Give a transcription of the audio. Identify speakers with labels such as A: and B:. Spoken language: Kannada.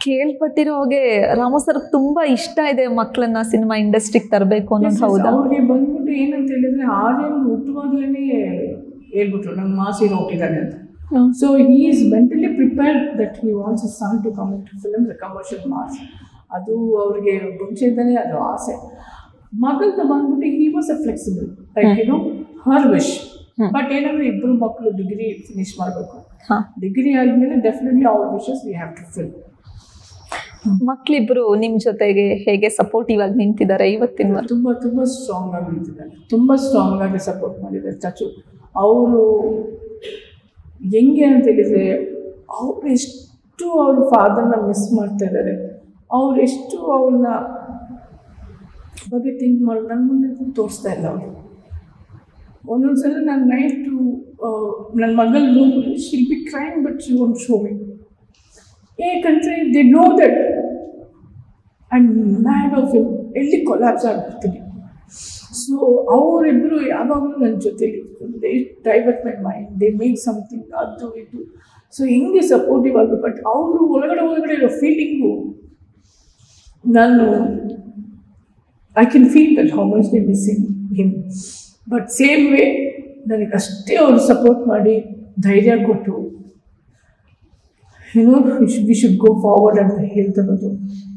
A: ಕೇಳ್ಪಟ್ಟಿರೋ ಹಾಗೆ ರಾಮ ಸರ್ ತುಂಬಾ ಇಷ್ಟ ಇದೆ ಮಕ್ಕಳನ್ನ ಸಿನಿಮಾ ಇಂಡಸ್ಟ್ರಿಗೆ ತರಬೇಕು ಅನ್ನೋದು ಹೌದಾ
B: ಅವ್ರಿಗೆ ಬಂದ್ಬಿಟ್ಟು ಏನಂತ ಹೇಳಿದ್ರೆ ಆರ್ಯನ್ ಹುಟ್ಟುವಾಗ್ಲೇ ಹೇಳ್ಬಿಟ್ರು ನಂಗೆ ಮಾಸ್ ಹೀರೋ ಹುಟ್ಟಿದ್ದಾನೆ ಅಂತ
A: hmm.
B: So he is mentally prepared that he wants is son to come to film the commercial mass ಅದು ಅವ್ರಿಗೆ ಮುಂಚೆಯಿಂದಲೇ ಅದು ಆಸೆ ಮಗಳ್ದು ಬಂದ್ಬಿಟ್ಟು he was a flexible like ಏನೋ ಹರ್ ವಿಶ್
A: ಹ್ಮ್.
B: ಬಟ್ ಏನಂದ್ರೆ ಇಬ್ಬರು ಮಕ್ಕಳು ಡಿಗ್ರಿ ಫಿನಿಶ್ ಮಾಡಬೇಕು
A: ಹಾ
B: ಡಿಗ್ರಿ ಆದಮೇಲೆ ಡೆಫಿನೆಟ್ಲಿ ಅವ್ರ wishes we have to fill
A: ಮಕ್ಳಿಬ್ರು ನಿಮ್ ಜೊತೆಗೆ ಹೇಗೆ ಸಪೋರ್ಟಿವ್ ಆಗಿ ನಿಂತಿದ್ದಾರೆ ಇವತ್ತಿನವರೆಗೂ
B: ತುಂಬ ತುಂಬ ಸ್ಟ್ರಾಂಗ್ ಆಗಿ ನಿಂತಿದ್ದಾರೆ ತುಂಬ ಸ್ಟ್ರಾಂಗ್ ಆಗಿ ಸಪೋರ್ಟ್ ಮಾಡಿದ್ದಾರೆ ಚಚು ಅವರು ಹೆಂಗೆ ಅಂತ ಹೇಳಿದರೆ ಅವ್ರು ಎಷ್ಟು ಅವ್ರ ಫಾದರ್ನ ಮಿಸ್ ಮಾಡ್ತಾ ಇದ್ದಾರೆ ಅವ್ರು ಎಷ್ಟು ಅವ್ರನ್ನ ಬಗ್ಗೆ ಥಿಂಕ್ ಮಾಡಿ ನನ್ನ ಮುಂದೆ ತೋರಿಸ್ತಾ ಇಲ್ಲ ಅವರು ಒಂದೊಂದ್ಸಲ ನಾನು ನೈಟು ನನ್ನ ಮಗಳ room she'll be crying but she won't show me ಏಕೆಂದರೆ they know that and mad of him ಎಲ್ಲಿ ಕೊಲಾಪ್ಸ್ ಆಗ್ಬಿಡ್ತೀನಿ ಸೊ ಅವರಿಬ್ಬರು ಯಾವಾಗಲೂ ನನ್ನ ಜೊತೆಲಿ they divert my mind they make something ಅದು ಇದು ಸೊ ಹೆಂಗೆ ಸಪೋರ್ಟಿವ್ ಆಗಿ ಬಟ್ ಅವರು ಒಳಗಡೆ ಒಳಗಡೆ ಇರೋ ಫೀಲಿಂಗು ನಾನು I can feel that how much they missing him but same way ನನಗೆ ಅಷ್ಟೇ ಅವರು ಸಪೋರ್ಟ್ ಮಾಡಿ ಧೈರ್ಯ ಕೊಟ್ಟು ಏನೋ ವಿ ಶುಡ್ ಗೋ ಫಾರ್ವರ್ಡ್ ಅಂತ ಹೇಳ್ತಿರೋದು